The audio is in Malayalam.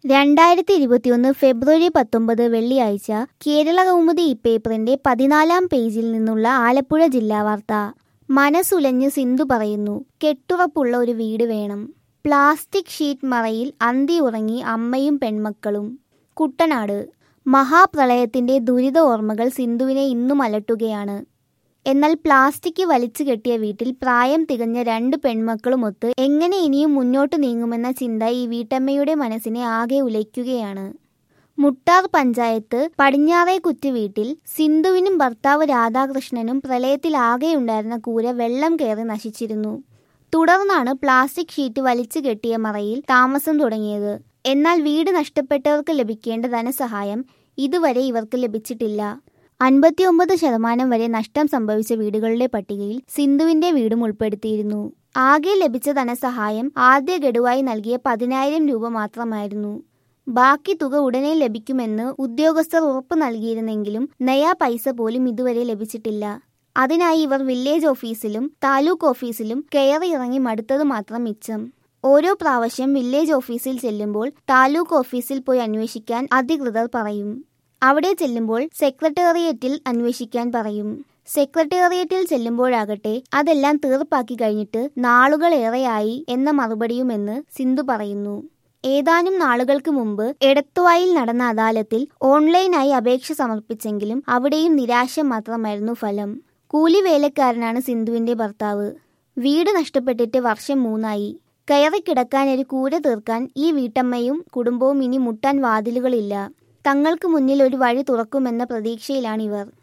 രണ്ടായിരത്തി ഇരുപത്തിയൊന്ന് ഫെബ്രുവരി പത്തൊമ്പത് വെള്ളിയാഴ്ച കേരള കൗമുദി ഈ പേപ്പറിന്റെ പതിനാലാം പേജിൽ നിന്നുള്ള ആലപ്പുഴ ജില്ലാ വാർത്ത മനസ്സുലഞ്ഞ് സിന്ധു പറയുന്നു കെട്ടുറപ്പുള്ള ഒരു വീട് വേണം പ്ലാസ്റ്റിക് ഷീറ്റ് മറയിൽ അന്തി ഉറങ്ങി അമ്മയും പെൺമക്കളും കുട്ടനാട് മഹാപ്രളയത്തിന്റെ ദുരിത ഓർമ്മകൾ സിന്ധുവിനെ ഇന്നും അലട്ടുകയാണ് എന്നാൽ പ്ലാസ്റ്റിക് വലിച്ചു കെട്ടിയ വീട്ടിൽ പ്രായം തികഞ്ഞ രണ്ട് പെൺമക്കളുമൊത്ത് എങ്ങനെ ഇനിയും മുന്നോട്ട് നീങ്ങുമെന്ന ചിന്ത ഈ വീട്ടമ്മയുടെ മനസ്സിനെ ആകെ ഉലയ്ക്കുകയാണ് മുട്ടാർ പഞ്ചായത്ത് പടിഞ്ഞാറേക്കുറ്റ് വീട്ടിൽ സിന്ധുവിനും ഭർത്താവ് രാധാകൃഷ്ണനും പ്രളയത്തിൽ ആകെയുണ്ടായിരുന്ന കൂര വെള്ളം കയറി നശിച്ചിരുന്നു തുടർന്നാണ് പ്ലാസ്റ്റിക് ഷീറ്റ് വലിച്ചു കെട്ടിയ മറയിൽ താമസം തുടങ്ങിയത് എന്നാൽ വീട് നഷ്ടപ്പെട്ടവർക്ക് ലഭിക്കേണ്ട ധനസഹായം ഇതുവരെ ഇവർക്ക് ലഭിച്ചിട്ടില്ല അൻപത്തിയൊമ്പത് ശതമാനം വരെ നഷ്ടം സംഭവിച്ച വീടുകളുടെ പട്ടികയിൽ സിന്ധുവിന്റെ വീടും ഉൾപ്പെടുത്തിയിരുന്നു ആകെ ലഭിച്ച ധനസഹായം ആദ്യ ഗഡുവായി നൽകിയ പതിനായിരം രൂപ മാത്രമായിരുന്നു ബാക്കി തുക ഉടനെ ലഭിക്കുമെന്ന് ഉദ്യോഗസ്ഥർ ഉറപ്പു നൽകിയിരുന്നെങ്കിലും നയാ പൈസ പോലും ഇതുവരെ ലഭിച്ചിട്ടില്ല അതിനായി ഇവർ വില്ലേജ് ഓഫീസിലും താലൂക്ക് ഓഫീസിലും കയറി ഇറങ്ങി മടുത്തത് മാത്രം മിച്ചം ഓരോ പ്രാവശ്യം വില്ലേജ് ഓഫീസിൽ ചെല്ലുമ്പോൾ താലൂക്ക് ഓഫീസിൽ പോയി അന്വേഷിക്കാൻ അധികൃതർ പറയും അവിടെ ചെല്ലുമ്പോൾ സെക്രട്ടേറിയറ്റിൽ അന്വേഷിക്കാൻ പറയും സെക്രട്ടേറിയറ്റിൽ ചെല്ലുമ്പോഴാകട്ടെ അതെല്ലാം തീർപ്പാക്കി കഴിഞ്ഞിട്ട് നാളുകളേറെയായി എന്ന മറുപടിയുമെന്ന് സിന്ധു പറയുന്നു ഏതാനും നാളുകൾക്ക് മുമ്പ് എടത്തുവായിൽ നടന്ന അദാലത്തിൽ ഓൺലൈനായി അപേക്ഷ സമർപ്പിച്ചെങ്കിലും അവിടെയും നിരാശ മാത്രമായിരുന്നു ഫലം കൂലി വേലക്കാരനാണ് സിന്ധുവിന്റെ ഭർത്താവ് വീട് നഷ്ടപ്പെട്ടിട്ട് വർഷം മൂന്നായി കയറി കിടക്കാൻ ഒരു കൂര തീർക്കാൻ ഈ വീട്ടമ്മയും കുടുംബവും ഇനി മുട്ടാൻ വാതിലുകളില്ല തങ്ങൾക്ക് മുന്നിൽ ഒരു വഴി തുറക്കുമെന്ന പ്രതീക്ഷയിലാണിവർ